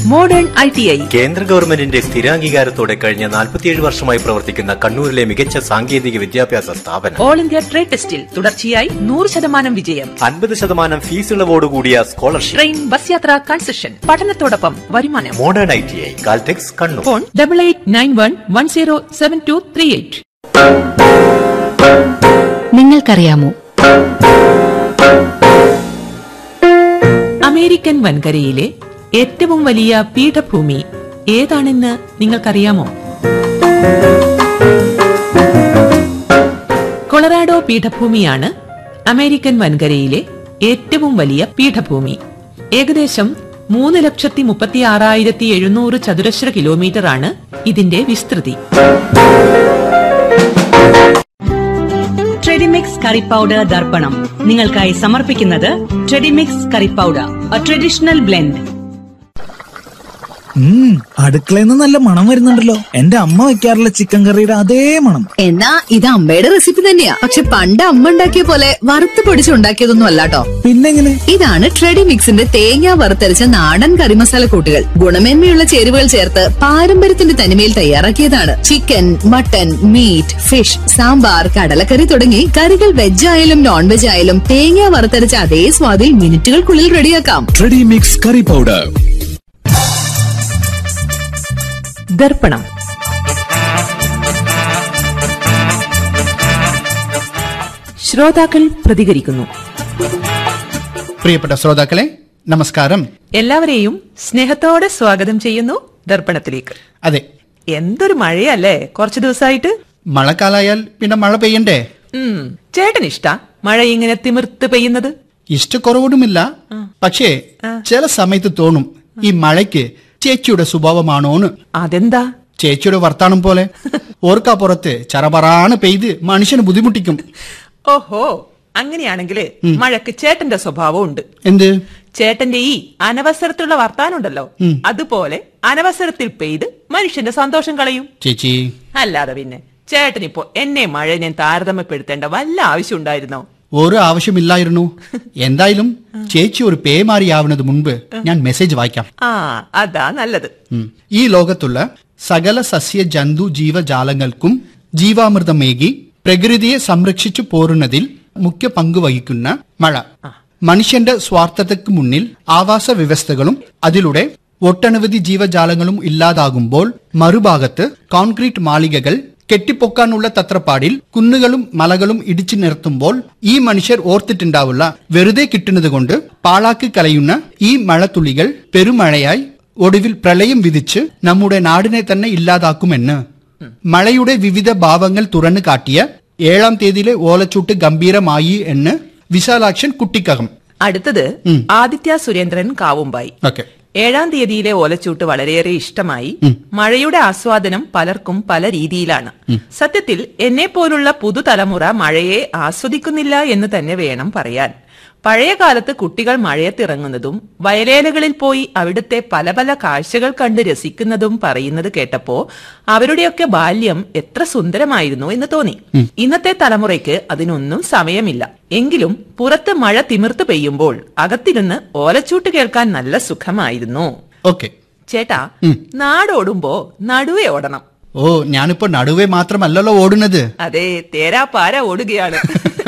Modern I T I കേന്ദ്ര ഗവൺമെന്റിന്റെ സ്ഥിരാംഗീകാരത്തോടെ കഴിഞ്ഞ 47 വർഷമായി പ്രവർത്തിക്കുന്ന കണ്ണൂരിലെ മികച്ച സാങ്കേതിക വിദ്യാഭ്യാസ സ്ഥാപനം ഓൾ ഇന്ത്യ ട്രേഡ് ടെസ്റ്റിൽ തുടർച്ചയായി നൂറ് ശതമാനം വിജയം അൻപത് ശതമാനം ഫീസ് ഇളവോടുകൂടിയ സ്കോളർഷിപ്പ് ട്രെയിൻ ബസ് യാത്ര കൺസെഷൻ പഠനത്തോടൊപ്പം വരുമാനം modern I T I Caltex Kannur phone double eight nine one one zero seven two three eight നിങ്ങൾക്കറിയാമോ അമേരിക്കൻ വൻകരയിലെ ഏറ്റവും വലിയ പീഠഭൂമി ഏതാണെന്ന് നിങ്ങൾക്കറിയാമോ കൊളറാഡോ പീഠഭൂമിയാണ് അമേരിക്കൻ വൻകരയിലെ ഏറ്റവും വലിയ പീഠഭൂമി ഏകദേശം മൂന്ന് ലക്ഷത്തി മുപ്പത്തി ആറായിരത്തി എഴുന്നൂറ് ചതുരശ്ര കിലോമീറ്ററാണ് ഇതിന്റെ വിസ്തൃതി ട്രെഡിമിക്സ് കറി പൗഡർ ദർപ്പണം നിങ്ങൾക്കായി സമർപ്പിക്കുന്നത് Tredimix curry powder a traditional blend ഉം അടുക്കളയിൽ നിന്ന് നല്ല മണം വരുന്നുണ്ടല്ലോ എന്റെ അമ്മ വെക്കാറുള്ള ചിക്കൻ കറിയുടെ അതേ മണം എന്നാ ഇത് അമ്മയുടെ റെസിപ്പി തന്നെയാ പക്ഷെ പണ്ട് അമ്മ ഉണ്ടാക്കിയ പോലെ വറുത്ത് പൊടിച്ചുണ്ടാക്കിയതൊന്നും അല്ലാട്ടോ പിന്നെങ്ങനെ ഇതാണ് ട്രെഡി മിക്സിന്റെ തേങ്ങ വറുത്തരച്ച നാടൻ കറിമസാല കൂട്ടുകൾ ഗുണമേന്മയുള്ള ചേരുവകൾ ചേർത്ത് പാരമ്പര്യത്തിന്റെ തനിമയിൽ തയ്യാറാക്കിയതാണ് chicken mutton meat fish sambar കടലക്കറി തുടങ്ങി കറികൾ വെജ് ആയാലും നോൺ വെജ് ആയാലും തേങ്ങ വറുത്തരച്ച അതേ സ്വാദിൽ മിനിറ്റുകൾക്കുള്ളിൽ റെഡിയാക്കാം ട്രെഡി മിക്സ് കറി പൗഡർ ദർപ്പണം ശ്രോതാക്കൾ പ്രതികരിക്കുന്നു പ്രിയപ്പെട്ട ശ്രോതാക്കളെ നമസ്കാരം എല്ലാവരെയും സ്നേഹത്തോടെ സ്വാഗതം ചെയ്യുന്നു ദർപ്പണത്തിലേക്ക് അതെ എന്തൊരു മഴയല്ലേ കുറച്ചു ദിവസമായിട്ട് മഴക്കാലായാൽ പിന്നെ മഴ പെയ്യണ്ടേ ഉം ചേട്ടൻ ഇഷ്ട മഴ ഇങ്ങനെ തിമിർത്ത് പെയ്യുന്നത് ഇഷ്ടക്കുറവൊന്നുമില്ല പക്ഷേ ചില സമയത്ത് തോന്നും ഈ മഴയ്ക്ക് ചേച്ചിയുടെ സ്വഭാവമാണോന്ന് അതെന്താ ചേച്ചിയുടെ വർത്താനം പോലെ ഓർക്കാപ്പുറത്ത് ചറപറാണ് പെയ്ത് മനുഷ്യന് ബുദ്ധിമുട്ടിക്കും ഓഹോ അങ്ങനെയാണെങ്കിൽ മഴക്ക് ചേട്ടന്റെ സ്വഭാവം ഉണ്ട് എന്ത് ചേട്ടന്റെ ഈ അനവസരത്തിലുള്ള വർത്താനുണ്ടല്ലോ അതുപോലെ അനവസരത്തിൽ പെയ്ത് മനുഷ്യന്റെ സന്തോഷം കളയും ചേച്ചി അല്ലാതെ പിന്നെ ചേട്ടനിപ്പോ എന്നെ മഴ ഞാൻ താരതമ്യപ്പെടുത്തേണ്ട വല്ല ആവശ്യം ഉണ്ടായിരുന്നോ ഒരു ആവശ്യമില്ലായിരുന്നു എന്തായാലും ചേച്ചി ഒരു പേമാരിയാവുന്നത് മുൻപ് ഞാൻ മെസ്സേജ് വായിക്കാം ആ അതാ നല്ലത് ഉം. ഈ ലോകത്തുള്ള സകല സസ്യ ജന്തു ജീവജാലങ്ങൾക്കും ജീവാമൃതമേകി പ്രകൃതിയെ സംരക്ഷിച്ചു പോരുന്നതിൽ മുഖ്യ പങ്ക് വഹിക്കുന്ന മഴ മനുഷ്യന്റെ സ്വാർത്ഥതയ്ക്ക് മുന്നിൽ ആവാസ വ്യവസ്ഥകളും അതിലൂടെ ഒട്ടനവധി ജീവജാലങ്ങളും ഇല്ലാതാകുമ്പോൾ മറുഭാഗത്ത് കോൺക്രീറ്റ് മാളികകൾ കെട്ടിപ്പൊക്കാനുള്ള തത്രപ്പാടിൽ കുന്നുകളും മലകളും ഇടിച്ചു നിർത്തുമ്പോൾ ഈ മനുഷ്യർ ഓർത്തിട്ടുണ്ടാവില്ല വെറുതെ കിട്ടുന്നത് കൊണ്ട് പാഴാക്കി കളയുന്ന ഈ മഴത്തുള്ളികൾ പെരുമഴയായി ഒടുവിൽ പ്രളയം വിധിച്ച് നമ്മുടെ നാടിനെ തന്നെ ഇല്ലാതാക്കുമെന്ന് മഴയുടെ വിവിധ ഭാവങ്ങൾ തുറന്നു കാട്ടിയ ഏഴാം തീയതിയിലെ ഓലച്ചൂട്ട് ഗംഭീരമായി എന്ന് വിശാലാക്ഷൻ കുട്ടിക്കകം അടുത്തത് ആദിത്യ സുരേന്ദ്രൻ കാവുമ്പായി ഓക്കെ ഏഴാം തീയതിയിലെ ഓലച്ചൂട്ട് വളരെയേറെ ഇഷ്ടമായി മഴയുടെ ആസ്വാദനം പലർക്കും പല രീതിയിലാണ് സത്യത്തിൽ എന്നെ പോലുള്ള പുതുതലമുറ മഴയെ ആസ്വദിക്കുന്നില്ല എന്ന് തന്നെ വേണം പറയാൻ പഴയ കാലത്ത് കുട്ടികൾ മഴയത്തിറങ്ങുന്നതും വയലേലകളിൽ പോയി അവിടുത്തെ പല പല കാഴ്ചകൾ കണ്ട് രസിക്കുന്നതും പറയുന്നത് കേട്ടപ്പോ അവരുടെയൊക്കെ ബാല്യം എത്ര സുന്ദരമായിരുന്നു എന്ന് തോന്നി ഇന്നത്തെ തലമുറയ്ക്ക് അതിനൊന്നും സമയമില്ല എങ്കിലും പുറത്ത് മഴ തിമിർത്ത് പെയ്യുമ്പോൾ അകത്തിരുന്ന് ഓലച്ചൂട്ട് കേൾക്കാൻ നല്ല സുഖമായിരുന്നു ഓക്കെ ചേട്ടാ നാടോടുമ്പോ നടുവേ ഓടണം ഓ ഞാനിപ്പോ നടുവേ മാത്രമല്ലല്ലോ ഓടുന്നത് അതെ തേരാ പാര ഓടുകയാണ്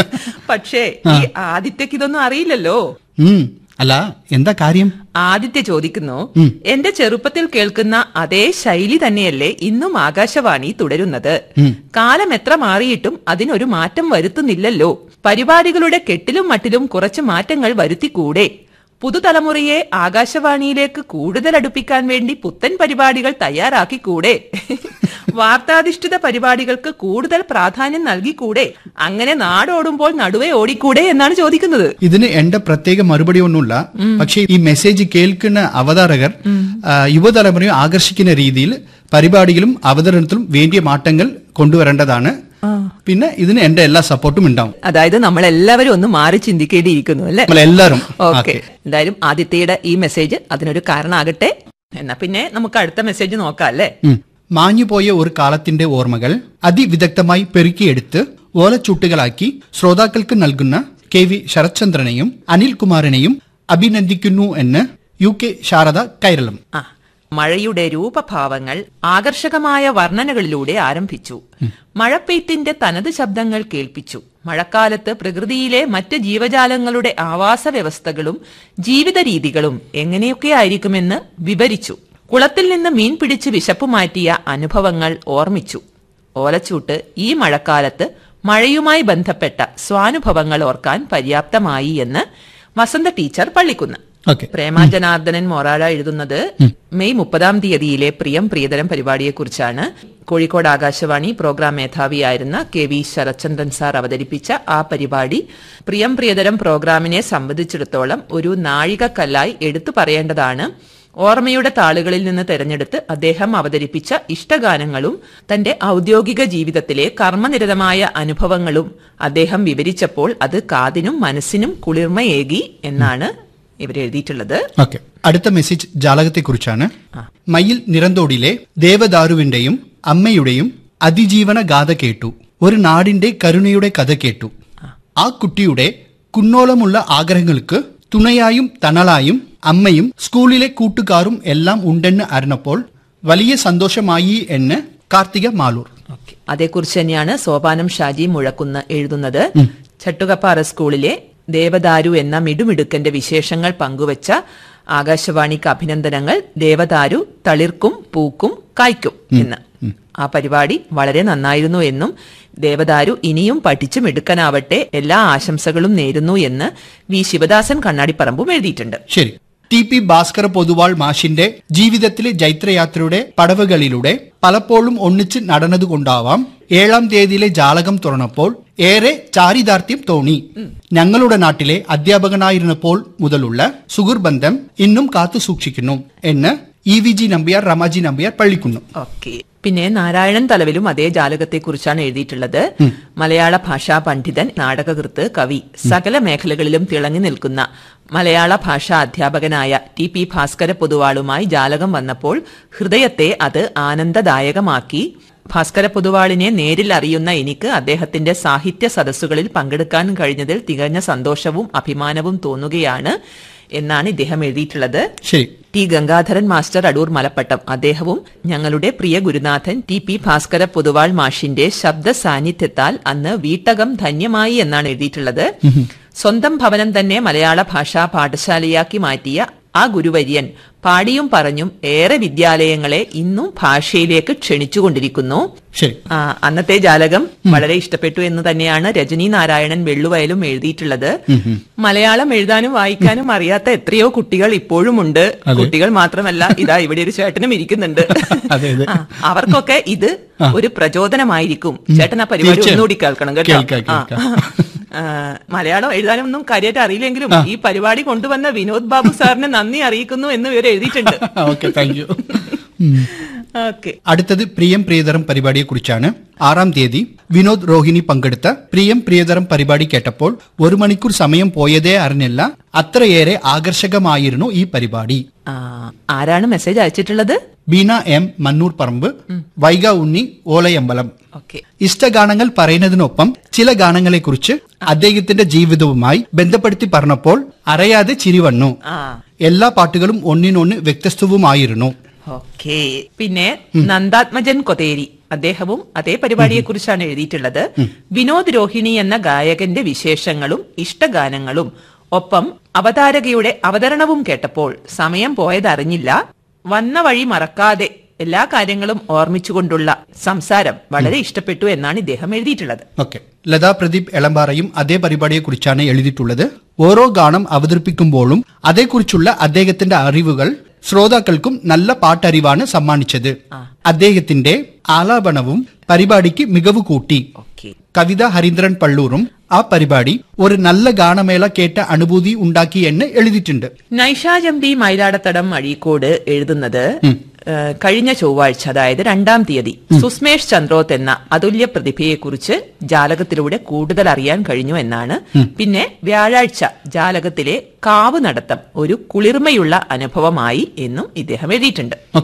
പക്ഷേ ഈ ആദിത്യക്ക് ഇതൊന്നും അറിയില്ലല്ലോ ഉം അല്ല എന്താ കാര്യം ആദിത്യ ചോദിക്കുന്നു എന്റെ ചെറുപ്പത്തിൽ കേൾക്കുന്ന അതേ ശൈലി തന്നെയല്ലേ ഇന്നും ആകാശവാണി തുടരുന്നത് കാലം എത്ര മാറിയിട്ടും അതിനൊരു മാറ്റം വരുത്തുന്നില്ലല്ലോ പരിപാടികളുടെ കെട്ടിലും മട്ടിലും കുറച്ച് മാറ്റങ്ങൾ വരുത്തിക്കൂടെ പുതുതലമുറയെ ആകാശവാണിയിലേക്ക് കൂടുതൽ അടുപ്പിക്കാൻ വേണ്ടി പുത്തൻ പരിപാടികൾ തയ്യാറാക്കിക്കൂടെ വാർത്താധിഷ്ഠിത പരിപാടികൾക്ക് കൂടുതൽ പ്രാധാന്യം നൽകിക്കൂടെ അങ്ങനെ നാടോടുമ്പോൾ നടുവേ ഓടിക്കൂടെ എന്നാണ് ചോദിക്കുന്നത് ഇതിന് എന്റെ പ്രത്യേക മറുപടി ഒന്നുമില്ല പക്ഷേ ഈ മെസ്സേജ് കേൾക്കുന്ന അവതാരകർ ആ, യുവതലമുറയെ ആകർഷിക്കുന്ന രീതിയിൽ പരിപാടികളും അവതരണത്തിലും വേണ്ടിയ മാറ്റങ്ങൾ കൊണ്ടുവരേണ്ടതാണ് പിന്നെ ഇതിന് എന്റെ എല്ലാ സപ്പോർട്ടും ഉണ്ടാവും അതായത് നമ്മൾ എല്ലാവരും ഒന്ന് മാറി ചിന്തിക്കേണ്ടിയിരിക്കുന്നു അല്ലേ നമ്മളെല്ലാവരും ഓക്കെ ഓക്കെ എന്തായാലും ആദിത്യയുടെ ഈ മെസ്സേജ് അതിനൊരു കാരണമാകട്ടെ എന്നാ പിന്നെ നമുക്ക് അടുത്ത മെസ്സേജ് നോക്കാം അല്ലേ ഉം. മാഞ്ഞുപോയ ഒരു കാലത്തിന്റെ ഓർമ്മകൾ അതിവിദഗ്ധമായി പെരുക്കിയെടുത്ത് ഓലച്ചൂട്ടുകളാക്കി ശ്രോതാക്കൾക്ക് നൽകുന്ന കെ വി ശരത്ചന്ദ്രനെയും അനിൽകുമാറിനെയും അഭിനന്ദിക്കുന്നു എന്ന് യു കെ ശാരദ കൈരളം ആ മഴയുടെ രൂപഭാവങ്ങൾ ആകർഷകമായ വർണ്ണനകളിലൂടെ ആരംഭിച്ചു മഴപ്പെയ്ത്തിന്റെ തനത് ശബ്ദങ്ങൾ കേൾപ്പിച്ചു മഴക്കാലത്ത് പ്രകൃതിയിലെ മറ്റ് ജീവജാലങ്ങളുടെ ആവാസ വ്യവസ്ഥകളും ജീവിത രീതികളും എങ്ങനെയൊക്കെ ആയിരിക്കുമെന്ന് വിവരിച്ചു കുളത്തിൽ നിന്ന് മീൻ പിടിച്ച് വിശപ്പ് മാറ്റിയ അനുഭവങ്ങൾ ഓർമ്മിച്ചു ഓലച്ചൂട്ട് ഈ മഴക്കാലത്ത് മഴയുമായി ബന്ധപ്പെട്ട സ്വാനുഭവങ്ങൾ ഓർക്കാൻ പര്യാപ്തമായി എന്ന് വസന്ത ടീച്ചർ പള്ളിക്കുന്ന് ഓക്കെ പ്രേമാജനാർദ്ദനൻ മൊറാഴ എഴുതുന്നത് മെയ് മുപ്പതാം തീയതിയിലെ പ്രിയം പ്രിയതരം പരിപാടിയെക്കുറിച്ചാണ് കോഴിക്കോട് ആകാശവാണി പ്രോഗ്രാം മേധാവിയായിരുന്ന കെ വി ശരത്ചന്ദ്രൻ സാർ അവതരിപ്പിച്ച ആ പരിപാടി പ്രിയം പ്രിയതരം പ്രോഗ്രാമിനെ സംബന്ധിച്ചിടത്തോളം ഒരു നാഴികക്കല്ലായി എടുത്തു പറയേണ്ടതാണ് ഓർമ്മയുടെ താളുകളിൽ നിന്ന് തെരഞ്ഞെടുത്ത് അദ്ദേഹം അവതരിപ്പിച്ച ഇഷ്ടഗാനങ്ങളും തന്റെ ഔദ്യോഗിക ജീവിതത്തിലെ കർമ്മനിരതമായ അനുഭവങ്ങളും അദ്ദേഹം വിവരിച്ചപ്പോൾ അത് കാതിനും മനസ്സിനും കുളിർമയേകി എന്നാണ് ഇവരെഴുതിയിട്ടുള്ളത് ഓക്കെ അടുത്ത മെസ്സേജ് ജാലകത്തെക്കുറിച്ചാണ് മയിൽ നിറന്തോടിലെ ദേവദാരുവിന്റെയും അമ്മയുടെയും അതിജീവന ഗാഥ കേട്ടു ഒരു നാടിന്റെ കരുണയുടെ കഥ കേട്ടു ആ കുട്ടിയുടെ കുന്നോളമുള്ള ആഗ്രഹങ്ങൾക്ക് തുണയായും തണലായും അമ്മയും സ്കൂളിലെ കൂട്ടുകാരും എല്ലാം ഉണ്ടെന്ന് അറിഞ്ഞപ്പോൾ വലിയ സന്തോഷമായി എന്ന് കാർത്തിക മാലൂർ ഓക്കെ അതേക്കുറിച്ച് തന്നെയാണ് സോപാനം ഷാജി മുഴക്കുന്ന് എഴുതുന്നത് ചട്ടുകപ്പാറ സ്കൂളിലെ ദേവദാരു എന്ന മിടുമിടുക്കന്റെ വിശേഷങ്ങൾ പങ്കുവച്ച ആകാശവാണിക്ക് അഭിനന്ദനങ്ങൾ ദേവദാരു തളിർക്കും പൂക്കും കായ്ക്കും എന്ന് ആ പരിപാടി വളരെ നന്നായിരുന്നു എന്നും ദേവദാരു ഇനിയും പഠിച്ചു മിടുക്കനാവട്ടെ എല്ലാ ആശംസകളും നേരുന്നു എന്ന് വി ശിവദാസൻ കണ്ണാടിപ്പറമ്പും എഴുതിയിട്ടുണ്ട് ശരി ടി പി ഭാസ്കര പൊതുവാൾ മാഷിന്റെ ജീവിതത്തിലെ ജൈത്രയാത്രയുടെ പടവുകളിലൂടെ പലപ്പോഴും ഒന്നിച്ച് നടന്നതുകൊണ്ടാവാം ഏഴാം തീയതിയിലെ ജാലകം തുറന്നപ്പോൾ ഏറെ ചാരിതാർത്ഥ്യം തോന്നി ഞങ്ങളുടെ നാട്ടിലെ അധ്യാപകനായിരുന്നപ്പോൾ മുതലുള്ള സുഹൃബന്ധം ഇന്നും കാത്തു സൂക്ഷിക്കുന്നു എന്ന് E V G Nambiar Ramaji Nambiar Pallikkunnu okay പിന്നെ നാരായണൻ തലവിലും അതേ ജാലകത്തെക്കുറിച്ചാണ് എഴുതിയിട്ടുള്ളത് മലയാള ഭാഷാ പണ്ഡിതൻ നാടകകൃത്ത് കവി സകല മേഖലകളിലും തിളങ്ങി നിൽക്കുന്ന മലയാള ഭാഷാ അധ്യാപകനായ ടി പി ഭാസ്കര പൊതുവാളുമായി ജാലകം വന്നപ്പോൾ ഹൃദയത്തെ അത് ആനന്ദദായകമാക്കി ഭാസ്കര പൊതുവാളിനെ നേരിൽ അറിയുന്ന എനിക്ക് അദ്ദേഹത്തിന്റെ സാഹിത്യ സദസ്സുകളിൽ പങ്കെടുക്കാൻ കഴിഞ്ഞതിൽ തികഞ്ഞ സന്തോഷവും അഭിമാനവും തോന്നുകയാണ് എന്നാണ് ഇദ്ദേഹം എഴുതിയിട്ടുള്ളത് ശരി ടി ഗംഗാധരൻ മാസ്റ്റർ അടൂർ മലപ്പട്ടം അദ്ദേഹവും ഞങ്ങളുടെ പ്രിയ ഗുരുനാഥൻ ടി പി ഭാസ്കര പൊതുവാൾ മാഷിന്റെ ശബ്ദ സാന്നിധ്യത്താൽ അന്ന് വീട്ടകം ധന്യമായി എന്നാണ് എഴുതിയിട്ടുള്ളത് സ്വന്തം ഭവനം തന്നെ മലയാള ഭാഷാ പാഠശാലയാക്കി മാറ്റിയ ആ ഗുരുവര്യൻ പാടിയും പറഞ്ഞും ഏറെ വിദ്യാലയങ്ങളെ ഇന്നും ഭാഷയിലേക്ക് ക്ഷണിച്ചുകൊണ്ടിരിക്കുന്നു ശരി ആ, അന്നത്തെ ജാലകം വളരെ ഇഷ്ടപ്പെട്ടു എന്ന് തന്നെയാണ് രജനി നാരായണൻ വെള്ളുവയലും എഴുതിയിട്ടുള്ളത് മലയാളം എഴുതാനും വായിക്കാനും അറിയാത്ത എത്രയോ കുട്ടികൾ ഇപ്പോഴും ഉണ്ട് കുട്ടികൾ മാത്രമല്ല ഇതാ ഇവിടെ ഒരു ചേട്ടനും ഇരിക്കുന്നുണ്ട് അതെ, അതെ. ആ, അവർക്കൊക്കെ ഇത് ഒരു പ്രചോദനമായിരിക്കും ചേട്ടൻ ആ പരിപാടി തീർച്ചയായും. ഒന്നുകൂടി കേൾക്കണം കേട്ടോ കേൾക്കാം, ആ. കേൾക്കാം. ആ, മലയാളം എഴുതാനൊന്നും കാര്യമായിട്ട് അറിയില്ലെങ്കിലും ഈ പരിപാടി കൊണ്ടുവന്ന വിനോദ് ബാബു സാറിന് നന്ദി അറിയിക്കുന്നു എന്ന് ഇവർ എഴുതിയിട്ടുണ്ട് ഓക്കെ താങ്ക് യു ഓക്കെ അടുത്തത് പ്രിയം പ്രിയതരം പരിപാടിയെ കുറിച്ചാണ് ആറാം തീയതി വിനോദ് രോഹിണി പങ്കെടുത്ത പ്രിയം പ്രിയതരം പരിപാടി കേട്ടപ്പോൾ ഒരു മണിക്കൂർ സമയം പോയതേ അറിഞ്ഞില്ല അത്രയേറെ ആകർഷകമായിരുന്നു ഈ പരിപാടി ആ, ആരാണ് മെസ്സേജ് അയച്ചിട്ടുള്ളത് ബീന എം മന്നൂർ പറമ്പ് വൈഗ ഉണ്ണി ഓലയമ്പലം ഓക്കെ ഇഷ്ടഗാനങ്ങൾ പറയുന്നതിനൊപ്പം ചില ഗാനങ്ങളെക്കുറിച്ച് അദ്ദേഹത്തിന്റെ ജീവിതവുമായി ബന്ധപ്പെടുത്തി പറഞ്ഞപ്പോൾ അറിയാതെ ചിരി വന്നു ആ എല്ലാ പാട്ടുകളും ഒന്നിനൊന്ന് വ്യത്യസ്തവുമായിരുന്നു ഓക്കെ പിന്നെ നന്ദാത്മജൻ കൊതേരി അദ്ദേഹവും അതേ പരിപാടിയെ കുറിച്ചാണ് എഴുതിയിട്ടുള്ളത് വിനോദ് രോഹിണി എന്ന ഗായകന്റെ വിശേഷങ്ങളും ഇഷ്ടഗാനങ്ങളും ഒപ്പം അവതാരകയുടെ അവതരണവും കേട്ടപ്പോൾ സമയം പോയതറിഞ്ഞില്ല വന്ന വഴി മറക്കാതെ എല്ലാ കാര്യങ്ങളും ഓർമ്മിച്ചുകൊണ്ടുള്ള സംസാരം വളരെ ഇഷ്ടപ്പെട്ടു എന്നാണ് ഇദ്ദേഹം എഴുതിയിട്ടുള്ളത് ഓക്കെ ലതാ പ്രദീപ് എളമ്പാറയും അതേ പരിപാടിയെ കുറിച്ചാണ് എഴുതിയിട്ടുള്ളത് ഓരോ ഗാനം അവതരിപ്പിക്കുമ്പോഴും അതേക്കുറിച്ചുള്ള അദ്ദേഹത്തിന്റെ അറിവുകൾ ശ്രോതാക്കൾക്കും നല്ല പാട്ടറിവാണ് സമ്മാനിച്ചത് അദ്ദേഹത്തിന്റെ ആലാപനവും പരിപാടിക്ക് മികവ് കൂട്ടി ഓക്കെ കവിത ഹരീന്ദ്രൻ പള്ളൂറും ആ പരിപാടി ഒരു നല്ല ഗാനമേള കേട്ട അനുഭൂതി ഉണ്ടാക്കി എന്ന് എഴുതിയിട്ടുണ്ട് നൈഷാജമ്പി മയിലാടത്തടം അഴീക്കോട് എഴുതുന്നത് ഏഹ്, കഴിഞ്ഞ ചൊവ്വാഴ്ച അതായത് രണ്ടാം തീയതി സുസ്മേഷ് ചന്ദ്രോത്ത് എന്ന അതുല്യ പ്രതിഭയെക്കുറിച്ച് ജാലകത്തിലൂടെ കൂടുതൽ അറിയാൻ കഴിഞ്ഞു എന്നാണ് പിന്നെ വ്യാഴാഴ്ച ജാലകത്തിലെ കാവ് നടത്തം ഒരു കുളിർമയുള്ള അനുഭവമായി എന്നും ഇദ്ദേഹം എഴുതിയിട്ടുണ്ട് ഓക്കെ ആ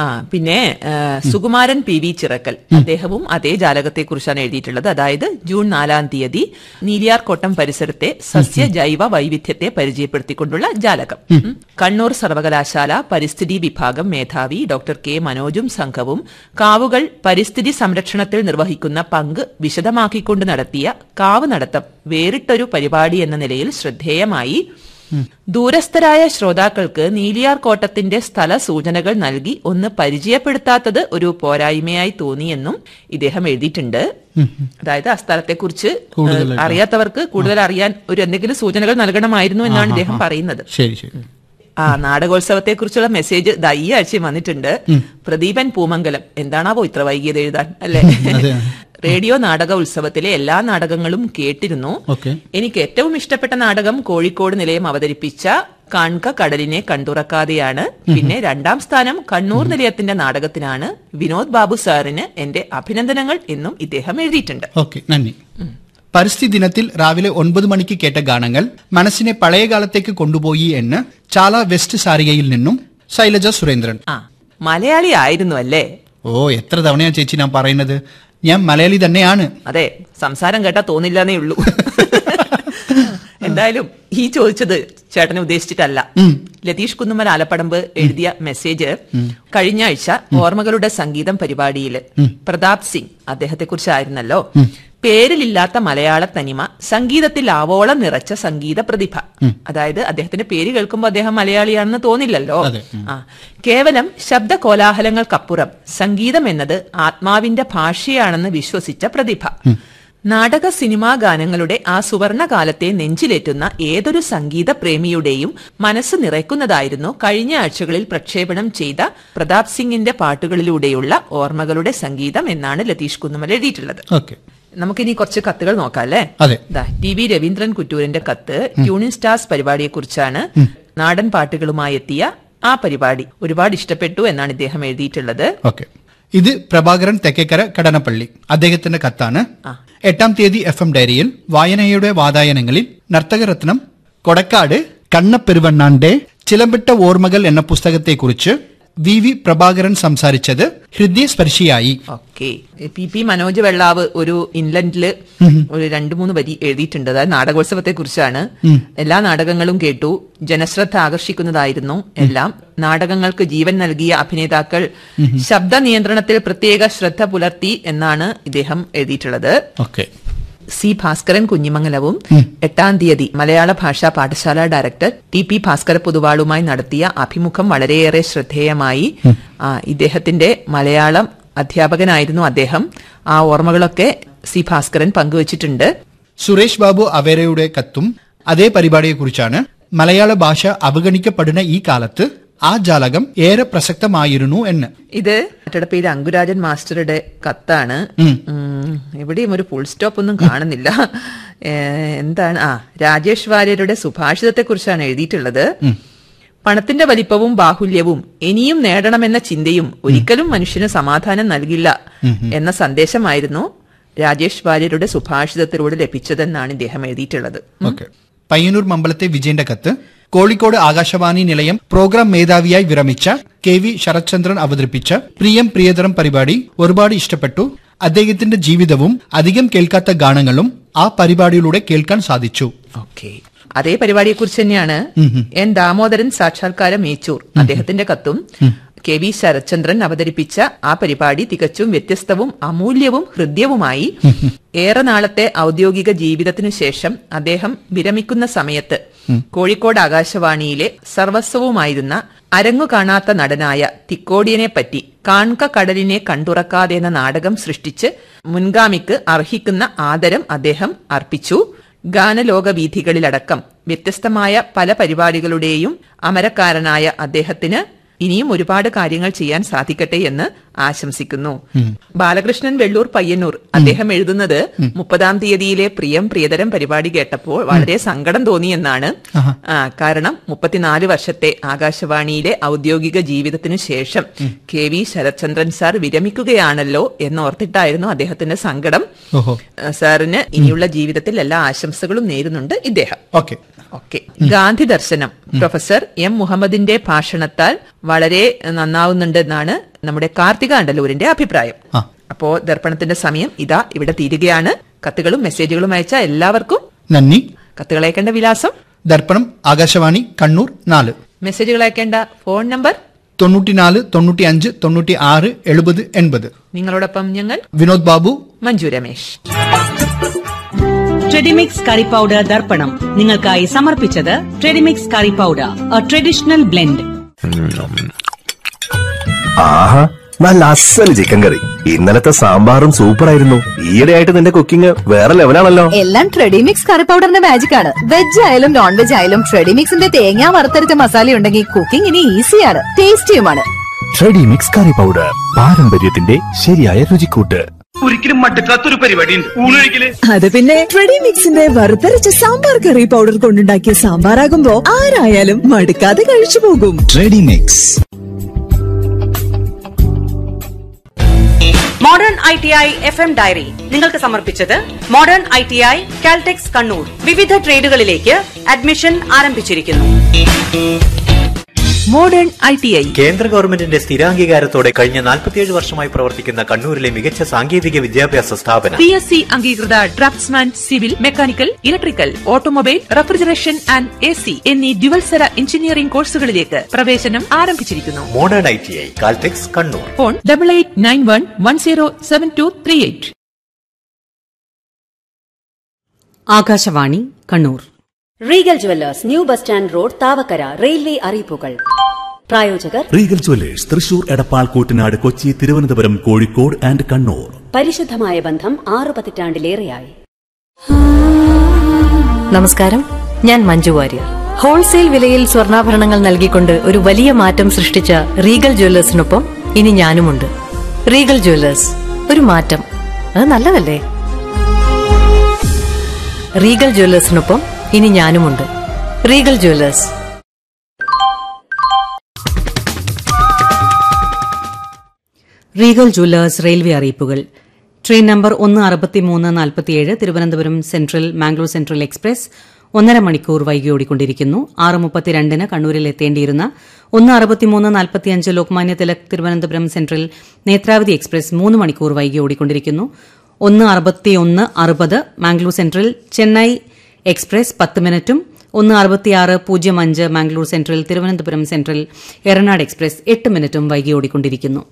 ആ പിന്നെ ആ, സുകുമാരൻ പി വി ചിറക്കൽ അദ്ദേഹവും അതേ ജാലകത്തെ കുറിച്ചാണ് എഴുതിയിട്ടുള്ളത് അതായത് ജൂൺ നാലാം തീയതി നീലിയാർകോട്ടം പരിസരത്തെ സസ്യ ജൈവ വൈവിധ്യത്തെ പരിചയപ്പെടുത്തിക്കൊണ്ടുള്ള ജാലകം ഉം. കണ്ണൂർ സർവകലാശാല പരിസ്ഥിതി വിഭാഗം മേധാവി ഡോക്ടർ കെ മനോജും സംഘവും കാവുകൾ പരിസ്ഥിതി സംരക്ഷണത്തിൽ നിർവഹിക്കുന്ന പങ്ക് വിശദമാക്കിക്കൊണ്ട് നടത്തിയ കാവ് നടത്തം വേറിട്ടൊരു പരിപാടി എന്ന നിലയിൽ ശ്രദ്ധേയമായി ദൂരസ്ഥരായ ശ്രോതാക്കൾക്ക് നീലിയാർ കോട്ടത്തിന്റെ സ്ഥല സൂചനകൾ നൽകി ഒന്ന് പരിചയപ്പെടുത്താത്തത് ഒരു പോരായ്മയായി തോന്നിയെന്നും ഇദ്ദേഹം എഴുതിയിട്ടുണ്ട് അതായത് ആ സ്ഥലത്തെക്കുറിച്ച് ഏഹ്, അറിയാത്തവർക്ക് കൂടുതൽ അറിയാൻ ഒരു എന്തെങ്കിലും സൂചനകൾ നൽകണമായിരുന്നു എന്നാണ് ഇദ്ദേഹം പറയുന്നത് ശരി ശരി ആ നാടകോത്സവത്തെ കുറിച്ചുള്ള മെസ്സേജ് ദാ ഈ ആഴ്ചയും വന്നിട്ടുണ്ട് പ്രദീപൻ പൂമംഗലം എന്താണാവോ ഇത്ര വൈകിയത് എഴുതാൻ അല്ലേ റേഡിയോ നാടക ഉത്സവത്തിലെ എല്ലാ നാടകങ്ങളും കേട്ടിരുന്നു ഓക്കെ എനിക്ക് ഏറ്റവും ഇഷ്ടപ്പെട്ട നാടകം കോഴിക്കോട് നിലയം അവതരിപ്പിച്ച കാൺക കടലിനെ കണ്ടുറക്കാതെയാണ് പിന്നെ രണ്ടാം സ്ഥാനം കണ്ണൂർ നിലയത്തിന്റെ നാടകത്തിനാണ് വിനോദ് ബാബു സാറിന് എന്റെ അഭിനന്ദനങ്ങൾ എന്നും ഇദ്ദേഹം എഴുതിയിട്ടുണ്ട് ഓക്കെ നന്ദി പരിസ്ഥിതി ദിനത്തിൽ രാവിലെ ഒൻപത് മണിക്ക് കേട്ട ഗാനങ്ങൾ മനസ്സിനെ പഴയ കാലത്തേക്ക് കൊണ്ടുപോയി എന്ന് ചാല വെസ്റ്റ് സാരികയിൽ നിന്നും ശൈലജ സുരേന്ദ്രൻ ആ മലയാളി ആയിരുന്നു അല്ലേ ഓ എത്ര തവണയാ ചേച്ചി ഞാൻ പറയുന്നത് ഞാൻ മലയാളി തന്നെയാണ് അതെ സംസാരം കേട്ടാ തോന്നില്ലെന്നേ ഉള്ളൂ എന്തായാലും ഈ ചോദിച്ചത് ചേട്ടനെ ഉദ്ദേശിച്ചിട്ടല്ല ലതീഷ് കുന്നുമൽ ആലപ്പടമ്പ് എഴുതിയ മെസ്സേജ് കഴിഞ്ഞ ആഴ്ച ഓർമ്മകളുടെ സംഗീതം പരിപാടിയിൽ പ്രതാപ് സിംഗ് അദ്ദേഹത്തെ കുറിച്ചായിരുന്നല്ലോ പേരിലില്ലാത്ത മലയാള തനിമ സംഗീതത്തിൽ ആവോളം നിറച്ച സംഗീത പ്രതിഭ അതായത് അദ്ദേഹത്തിന്റെ പേര് കേൾക്കുമ്പോൾ അദ്ദേഹം മലയാളിയാണെന്ന് തോന്നില്ലല്ലോ അതെ. ആ കേവലം ശബ്ദ കോലാഹലങ്ങൾക്കപ്പുറം സംഗീതം എന്നത് ആത്മാവിന്റെ ഭാഷയാണെന്ന് വിശ്വസിച്ച പ്രതിഭ നാടക സിനിമാ ഗാനങ്ങളുടെ ആ സുവർണ കാലത്തെ നെഞ്ചിലേറ്റുന്ന ഏതൊരു സംഗീത പ്രേമിയുടെയും മനസ്സ് നിറയ്ക്കുന്നതായിരുന്നു കഴിഞ്ഞ ആഴ്ചകളിൽ പ്രക്ഷേപണം ചെയ്ത പ്രതാപ് സിംഗിന്റെ പാട്ടുകളിലൂടെയുള്ള ഓർമ്മകളുടെ സംഗീതം എന്നാണ് ലതീഷ് കുന്നുമൽ എഴുതിയിട്ടുള്ളത് ഓക്കെ നമുക്കിനി കുറച്ച് കത്തുകൾ നോക്കാം അല്ലേ അതെ. ദാ, ടി വി രവീന്ദ്രൻ കുറ്റൂരിന്റെ കത്ത് ട്യൂണിൻ സ്റ്റാർസ് പരിപാടിയെക്കുറിച്ചാണ് നാടൻ പാട്ടുകളുമായി എത്തിയ ആ പരിപാടി ഒരുപാട് ഇഷ്ടപ്പെട്ടു എന്നാണ് ഇദ്ദേഹം എഴുതിയിട്ടുള്ളത് ഓക്കെ ഇത് പ്രഭാകരൻ തെക്കേക്കര കടനപ്പള്ളി അദ്ദേഹത്തിന്റെ കത്താണ് ആ. എട്ടാം തീയതി എഫ് എം ഡയറിയിൽ വായനയുടെ വാതായനങ്ങളിൽ നർത്തകരത്നം കൊടക്കാട് കണ്ണപ്പെരുവണ്ണാന്റെ ചിലമ്പിട്ട ഓർമ്മകൾ എന്ന പുസ്തകത്തെക്കുറിച്ച് വി വി പ്രഭാകരൻ സംസാരിച്ചത് ഹൃദയസ്പർശിയായി okay P P Manoj Vellavu ഒരു ഇൻലൻഡില് ഒരു രണ്ടു മൂന്ന് വരി എഴുതിയിട്ടുണ്ട് അതായത് നാടകോത്സവത്തെ കുറിച്ചാണ് എല്ലാ നാടകങ്ങളും കേട്ടു ജനശ്രദ്ധ ആകർഷിക്കുന്നതായിരുന്നു എല്ലാം നാടകങ്ങൾക്ക് ജീവൻ നൽകിയ അഭിനേതാക്കൾ ശബ്ദ നിയന്ത്രണത്തിൽ പ്രത്യേക ശ്രദ്ധ പുലർത്തി എന്നാണ് ഇദ്ദേഹം എഴുതിയിട്ടുള്ളത് ഓക്കെ സി ഭാസ്കരൻ കുഞ്ഞിമംഗലവും എട്ടാം തീയതി മലയാള ഭാഷാ പാഠശാല ഡയറക്ടർ ടി പി ഭാസ്കര പൊതുവാളുമായി നടത്തിയ അഭിമുഖം വളരെയേറെ ശ്രദ്ധേയമായി ആ, ഇദ്ദേഹത്തിന്റെ മലയാളം അധ്യാപകനായിരുന്നു അദ്ദേഹം ആ ഓർമ്മകളൊക്കെ സി ഭാസ്കരൻ പങ്കുവച്ചിട്ടുണ്ട് സുരേഷ് ബാബു അവേരയുടെ കത്തും അതേ പരിപാടിയെക്കുറിച്ചാണ് മലയാള ഭാഷ അവഗണിക്കപ്പെടുന്ന ഈ കാലത്ത് ആ ജാലകം ഏറെ പ്രസക്തമായിരുന്നു എന്ന് ഇത് മറ്റടപ്പയിൽ അങ്കുരാജൻ മാസ്റ്ററുടെ കത്താണ് ഉം, എവിടെയും ഒരു ഫുൾ സ്റ്റോപ്പ് ഒന്നും കാണുന്നില്ല ഏ, എന്താണ് ആ രാജേഷ് വാര്യരുടെ സുഭാഷിതത്തെ കുറിച്ചാണ് എഴുതിയിട്ടുള്ളത് പണത്തിന്റെ വലിപ്പവും ബാഹുല്യവും ഇനിയും നേടണമെന്ന ചിന്തയും ഒരിക്കലും മനുഷ്യന് സമാധാനം നൽകില്ല എന്ന സന്ദേശമായിരുന്നു രാജേഷ് വാര്യരുടെ സുഭാഷിതത്തിലൂടെ ലഭിച്ചതെന്നാണ് ഇദ്ദേഹം എഴുതിയിട്ടുള്ളത് ഓക്കെ പയ്യന്നൂർ മമ്പലത്തെ വിജയന്റെ കത്ത് കോഴിക്കോട് ആകാശവാണി നിലയം പ്രോഗ്രാം മേധാവിയായി വിരമിച്ച കെ വി ശരത്ചന്ദ്രൻ അവതരിപ്പിച്ച പ്രിയം പ്രിയതരം പരിപാടി ഒരുപാട് ഇഷ്ടപ്പെട്ടു അദ്ദേഹത്തിന്റെ ജീവിതവും അധികം കേൾക്കാത്ത ഗാനങ്ങളും ആ പരിപാടിയിലൂടെ കേൾക്കാൻ സാധിച്ചു ഓക്കെ അതേ പരിപാടിയെ കുറിച്ച് തന്നെയാണ് എൻ ദാമോദരൻ സാക്ഷാത്കാര മേച്ചൂർ അദ്ദേഹത്തിന്റെ കത്തും കെ വി ശരത്ചന്ദ്രൻ അവതരിപ്പിച്ച ആ പരിപാടി തികച്ചും വ്യത്യസ്തവും അമൂല്യവും ഹൃദ്യവുമായി ഏറെ നാളത്തെ ഔദ്യോഗിക ജീവിതത്തിനു ശേഷം അദ്ദേഹം വിരമിക്കുന്ന സമയത്ത് കോഴിക്കോട് ആകാശവാണിയിലെ സർവസ്വവുമായിരുന്ന അരങ്ങു കാണാത്ത നടനായ തിക്കോടിയനെ പറ്റി കാൺക കടലിനെ കണ്ടുറക്കാതെ എന്ന നാടകം സൃഷ്ടിച്ച് മുൻഗാമിക്ക് അർഹിക്കുന്ന ആദരം അദ്ദേഹം അർപ്പിച്ചു ഗാനലോക വീഥികളിലടക്കം വ്യത്യസ്തമായ പല പരിപാടികളുടെയും അമരക്കാരനായ അദ്ദേഹത്തിന് ഇനിയും ഒരുപാട് കാര്യങ്ങൾ ചെയ്യാൻ സാധിക്കട്ടെ എന്ന് ആശംസിക്കുന്നു ബാലകൃഷ്ണൻ വെള്ളൂർ പയ്യന്നൂർ അദ്ദേഹം എഴുതുന്നത് മുപ്പതാം തീയതിയിലെ പ്രിയം പ്രിയതരം പരിപാടി കേട്ടപ്പോൾ വളരെ സങ്കടം തോന്നിയെന്നാണ് ആ, കാരണം മുപ്പത്തിനാല് വർഷത്തെ ആകാശവാണിയിലെ ഔദ്യോഗിക ജീവിതത്തിനു ശേഷം കെ വി ശരത്ചന്ദ്രൻ സാർ വിരമിക്കുകയാണല്ലോ എന്നോർത്തിട്ടായിരുന്നു അദ്ദേഹത്തിന്റെ സങ്കടം ഓഹോ ആ, സാറിന് ഇനിയുള്ള ജീവിതത്തിൽ എല്ലാ ആശംസകളും നേരുന്നുണ്ട് ഇദ്ദേഹം ഓക്കെ ഓക്കെ ഗാന്ധി ദർശനം പ്രൊഫസർ എം മുഹമ്മദിന്റെ ഭാഷണത്താൽ വളരെ നന്നാവുന്നുണ്ടെന്നാണ് നമ്മുടെ കാർത്തിക അണ്ടലൂരിന്റെ അഭിപ്രായം ആ. അപ്പോ ദർപ്പണത്തിന്റെ സമയം ഇതാ ഇവിടെ തീരുകയാണ് കത്തുകളും മെസ്സേജുകളും അയച്ച എല്ലാവർക്കും നന്ദി കത്തുകൾ അയക്കേണ്ട വിലാസം ദർപ്പണം ആകാശവാണി കണ്ണൂർ നാല് മെസ്സേജുകൾ അയക്കേണ്ട ഫോൺ നമ്പർ തൊണ്ണൂറ്റിനാല് തൊണ്ണൂറ്റി അഞ്ച് തൊണ്ണൂറ്റി ആറ് എഴുപത് എൺപത് നിങ്ങളോടൊപ്പം ഞങ്ങൾ Vinod Babu Manju Ramesh Tredimix curry powder ദർപ്പണം നിങ്ങൾക്കായി സമർപ്പിച്ചത് Tredimix curry powder a traditional blend ആഹാ നല്ല അസല് ചിക്കൻ കറി ഇന്നലത്തെ സാമ്പാറും സൂപ്പറായിരുന്നു ഈയിടെയായിട്ട് നിന്റെ കുക്കിംഗ് വേറെ ലെവലാണല്ലോ എല്ലാം ട്രെഡിമിക്സ് കറി പൗഡറിന്റെ മാജിക് ആണ് വെജ് ആയാലും നോൺ വെജ് ആയാലും ട്രെഡിമിക്സിന്റെ തേങ്ങ വറുത്തരച്ച മസാല ഉണ്ടെങ്കിൽ കുക്കിംഗ് ഇനി ഈസിയാണ് ടേസ്റ്റിയുമാണ് ട്രെഡി മിക്സ് കറി പൗഡർ പാരമ്പര്യത്തിന്റെ ശരിയായ രുചിക്കൂട്ട് ഒരിക്കലും മടുക്കാത്തൊരു പരിപാടി ഉണ്ട് ഊണൊഴിക്കല് അത് പിന്നെ ട്രെഡിമിക്സിന്റെ വറുത്തരച്ച സാമ്പാർ കറി പൗഡർ കൊണ്ടുണ്ടാക്കിയ സാമ്പാറാകുമ്പോ ആരായാലും മടുക്കാതെ കഴിച്ചു പോകും Tredimix modern I T I F M diary നിങ്ങൾക്ക് സമർപ്പിച്ചത് modern I T I Caltex Kannur വിവിധ ട്രേഡുകളിലേക്ക് അഡ്മിഷൻ ആരംഭിച്ചിരിക്കുന്നു മോഡേൺ ഐ ടി ഐ കേന്ദ്ര ഗവൺമെന്റിന്റെ സ്ഥിരാംഗീകാരത്തോടെ കഴിഞ്ഞ 47 വർഷമായി പ്രവർത്തിക്കുന്ന കണ്ണൂരിലെ മികച്ച സാങ്കേതിക വിദ്യാഭ്യാസ സ്ഥാപനം പി എസ് സി അംഗീകൃത draftsman civil mechanical electrical automobile refrigeration and A C എന്നീ ഡ്യുവൽസര എഞ്ചിനീയറിംഗ് കോഴ്സുകളിലേക്ക് പ്രവേശനം ആരംഭിച്ചിരിക്കുന്നു modern I T I Caltex Kannur phone double eight nine one one zero seven two three eight Akashvani Kannur Regal Jewellers new bus stand road Thavakkara railway അറിയിപ്പുകൾ പ്രായോജകർ Regal Jewellers Thrissur Edappal Koottanad Kochi Thiruvananthapuram Kozhikode and Kannur പരിശുദ്ധമായ ബന്ധം ആറു പതിറ്റാണ്ടിലേറെയായി നമസ്കാരം ഞാൻ മഞ്ജു വാര്യർ ഹോൾസെയിൽ വിലയിൽ സ്വർണ്ണാഭരണങ്ങൾ നൽകിക്കൊണ്ട് ഒരു വലിയ മാറ്റം സൃഷ്ടിച്ച റീഗൽ ജ്വല്ലേഴ്സിനൊപ്പം ഇനി ഞാനുമുണ്ട് റീഗൽ ജ്വല്ലേഴ്സ് ഒരു മാറ്റം അത് നല്ലതല്ലേ റീഗൽ ജ്വല്ലേഴ്സിനൊപ്പം ഇനി ഞാനുമുണ്ട് Regal Jewellers Regal Jewellers railway അറിയിപ്പുകൾ ട്രെയിൻ നമ്പർ ഒന്ന് അറുപത്തിമൂന്ന് നാൽപ്പത്തിയേഴ് Thiruvananthapuram central Mangalore central express ഒന്നര മണിക്കൂർ വൈകി ഓടിക്കൊണ്ടിരിക്കുന്നു ആറ് മുപ്പത്തിരണ്ടിന് കണ്ണൂരിൽ എത്തേണ്ടിയിരുന്ന ഒന്ന് അറുപത്തിമൂന്ന് നാൽപ്പത്തിയഞ്ച് ലോക്മാന്യ തിലക് തിരുവനന്തപുരം സെൻട്രൽ നേത്രാവതി എക്സ്പ്രസ് മൂന്ന് മണിക്കൂർ വൈകി ഓടിക്കൊണ്ടിരിക്കുന്നു ഒന്ന് അറുപത്തിയൊന്ന് അറുപത് മാംഗ്ലൂർ സെൻട്രൽ ചെന്നൈ എക്സ്പ്രസ് പത്ത് മിനിറ്റും ഒന്ന് അറുപത്തിയാറ് പൂജ്യം അഞ്ച് Mangalore central Thiruvananthapuram central Ernad express എട്ട് മിനിറ്റും വൈകി ഓടിക്കൊണ്ടിരിക്കുന്നു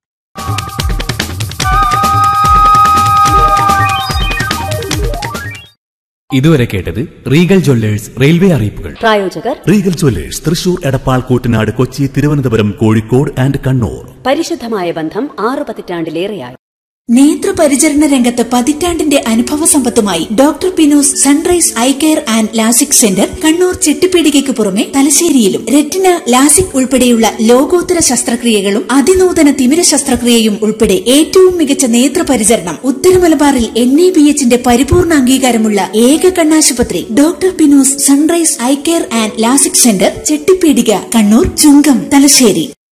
ഇതുവരെ കേട്ടത് റീഗൽ ജ്വല്ലേഴ്സ് റെയിൽവേ അറിയിപ്പുകൾ പ്രായോജകർ Regal Jewellers Thrissur Edappal Koottanad Kochi Thiruvananthapuram Kozhikode and Kannur പരിശുദ്ധമായ ബന്ധം ആറു പതിറ്റാണ്ടിലേറെയായി നേത്രപരിചരണ രംഗത്ത് പതിറ്റാണ്ടിന്റെ അനുഭവ സമ്പത്തുമായി doctor Pinos Sunrise Eye Care and LASIK Centre Kannur ചെട്ടിപ്പീടികയ്ക്ക് പുറമെ തലശ്ശേരിയിലും റെറ്റിന ലാസിക് ഉൾപ്പെടെയുള്ള ലോകോത്തര ശസ്ത്രക്രിയകളും അതിനൂതന തിമിര ശസ്ത്രക്രിയയും ഉൾപ്പെടെ ഏറ്റവും മികച്ച നേത്രപരിചരണം ഉത്തരമലബാറിൽ എൻ എ ബി എച്ചിന്റെ പരിപൂർണ അംഗീകാരമുള്ള ഏക കണ്ണാശുപത്രി doctor Pinos Sunrise Eye Care and LASIK Centre Chettipeedika Kannur Chungam Thalassery